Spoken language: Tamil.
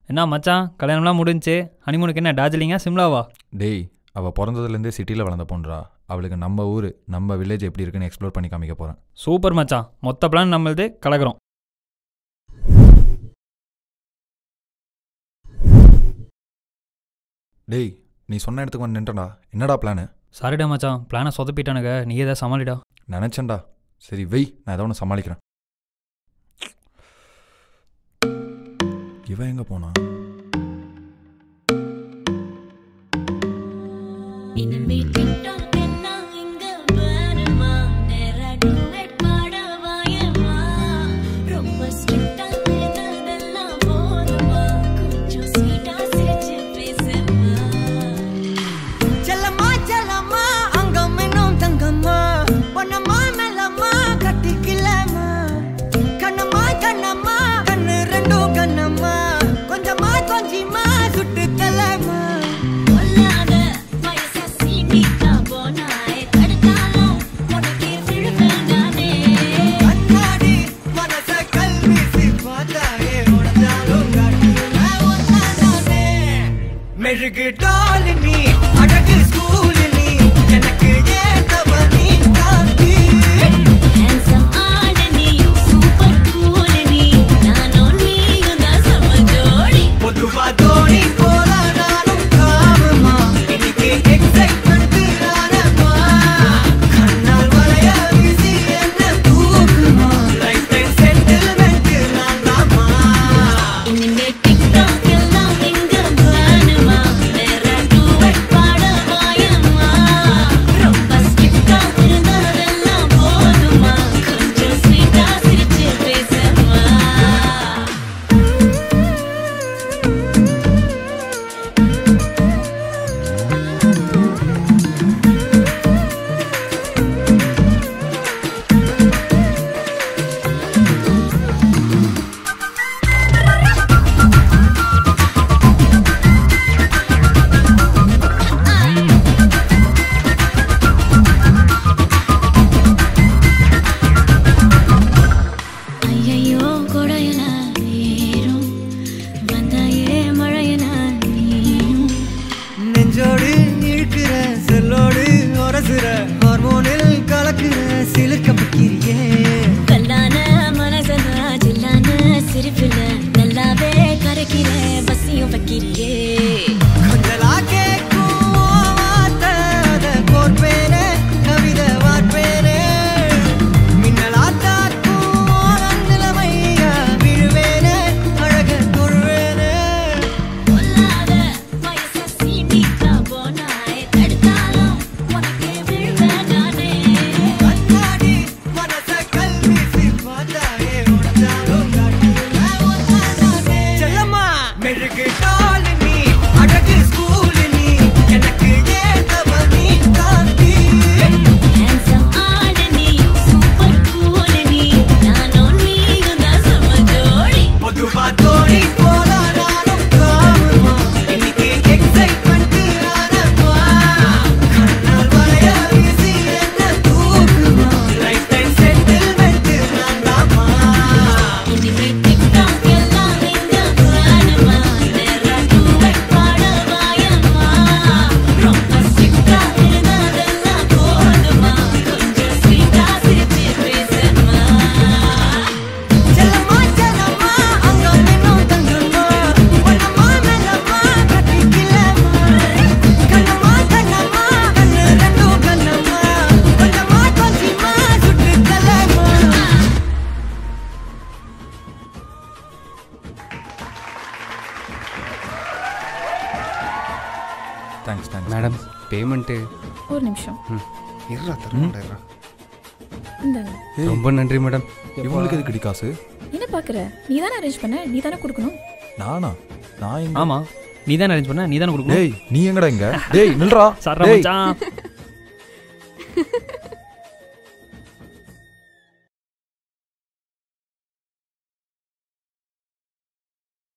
என்ன மச்சான் கல்யாணம்லாம் முடிஞ்சுச்சு ஹனிமூனுக்கு என்ன டார்ஜிலிங்கா சிம்லாவா டேய் அவள் பிறந்ததுலேருந்தே சிட்டியில் வளர்ந்த பொண்ணுறா அவளுக்கு நம்ம ஊர் நம்ம வில்லேஜ் எப்படி இருக்குன்னு எக்ஸ்ப்ளோர் பண்ணி காமிக்க போகிறேன் சூப்பர் மச்சான் மொத்த பிளான் நம்மளது கலக்கிறோம் டேய் நீ சொன்ன இடத்துக்கு வந்து நின்ட்டடா என்னடா பிளானு சாரிடா மச்சான் பிளானை சொதப்பிட்டானுங்க நீ ஏதாவது சமாளிடா நினச்சேன்டா சரி வெய் நான் ஏதோ ஒன்று சமாளிக்கிறேன் இவன் எங்கே போனா இனிமே டிக்டாக் எல்லாம் இங்க வருமா நேரா duet பாட வாயேம்மா. ரொம்ப strict ஆ இருந்ததெல்லாம் போதுமா கொஞ்சம் sweet ஆ சிரிச்சு பேசுமா செல்லம்மா செல்லம்மா அங்கம் இன்னும் தங்கம்மா பொன்னம்மா மெல்லம்மா கட்டிக்கலம்மா கண்ணம்மா கண்ணம்மா கண்ணு ரெண்டும் கண்ணம்மா கொஞ்சமா கொஞ்சிமா சுட்டு தலம்மா பொல்லாத வயச சீண்டிட்டா போனாயே தடுத்தாலும் உனக்கே விழுவேன் நானே கண்ணாடி மனச கல்வீசி பார்த்தாயே உடஞ்சாலும் காட்டுவேன் ஒன்னானே மெழுகு டால் நீ அழகு ஸ்கூல் நீ எனக்கு ஏத்தவ நீ காந்தி handsome ஆட நீயும் super cool நீ நானும் நீயும் தான் சம ஜோடி பொதுவா தோணி போல நானும் காமமா இன்னைக்கு எக்ஸைட்மெண்ட் ஆனமா கண்ணால் வளைய வீசி என்ன தூக்குமா லைஃப் டைம் செட்டில்மெண்ட் நான் தாமா இனிமே டிக்டாக் எல்லாம் இங்க வேணுமா வேற duet பாட வாயம்மா ரொம்ப strict ஆ இருந்ததெல்லாம் போதுமா கொஞ்சம் sweet ஆ சிரிச்சு பேசுமா ஐயையோ கொடையன ஏறும் வந்தாயே மழையன நீயும் நெஞ்சோடு இழுக்கிற செல்லோடு உரசுற ஹார்மோனில் கலக்குற சிலுக்க பக்கிரியே கல்லான மனசன ஜில்லான சிரிப்புல நல்லாவே கரைக்கிற பசியும் வைக்கிறியே கொஞ்சலா கேட்கும் வார்த்தை அதை கோர்ப்பேனே கவிதை வார்ப்பேனே மின்னலா தாக்கும் நிலைமையா விழுவேனே அழக தொழுவேனே பொல்லாத வயச சீண்டிட்டா போனாயே தடுத்தாலும் உனக்கே விழுவேன் நானே கண்ணாடி மனச கல்வீசி பார்த்தாயே உடஞ்சாலும் காட்டுவேன் ஒன்னானே. செல்லம்மா மெழுகு டால் நீ அழகு ஸ்கூல் நீ எனக்கு ஏத்தவ நீ காந்தி handsome ஆட நீயும் super cool நீ நானும் நீயும் தான் சம ஜோடி பொதுவா தோணி போல நானும் காமமா இன்னைக்கு எக்ஸைட்மெண்ட் ஆனமா கண்ணால் வளைய வீசி என்ன தூக்குமா லைஃப் டைம் செட்டில்மெண்ட் நான் தாமா இனிமே டிக்டாக் எல்லாம் இங்க வேணுமா வேற duet பாட வாயம்மா ரொம்ப strict ஆ இருந்ததெல்லாம் போதுமா கொஞ்சம் sweet ஆ சிரிச்சு பேசுமா செல்லம்மா செல்லம்மா அங்கம் இன்னும் தங்கம்மா பொன்னம்மா மெல்லம்மா கட்டிக்கலம்மா கண்ணம்மா கண்ணம்மா கண்ணு ரெண்டும் கண்ணம்மா கொஞ்சமா கொஞ்சிமா சுட்டு தலம்மா தேங்க்ஸ் தேங்க்ஸ் மேடம் பேமெண்ட்டு ஒரு நிமிஷம் இருறா தரமாட்டா இருறா இந்தாங்க ரொம்ப நன்றி மேடம் இவங்களுக்கு எதுக்கு காசு என்ன பார்க்குற நீ தானே அரேஞ்ச் பண்ண நீ தானே கொடுக்கணும் நானா நான் எங்க ஆமா நீ தானே அரேஞ்ச் பண்ண நீ தானே கொடுக்கணும் டேய் நீ எங்கடா இங்க டேய் நில்றா சார் டேய் மச்சான்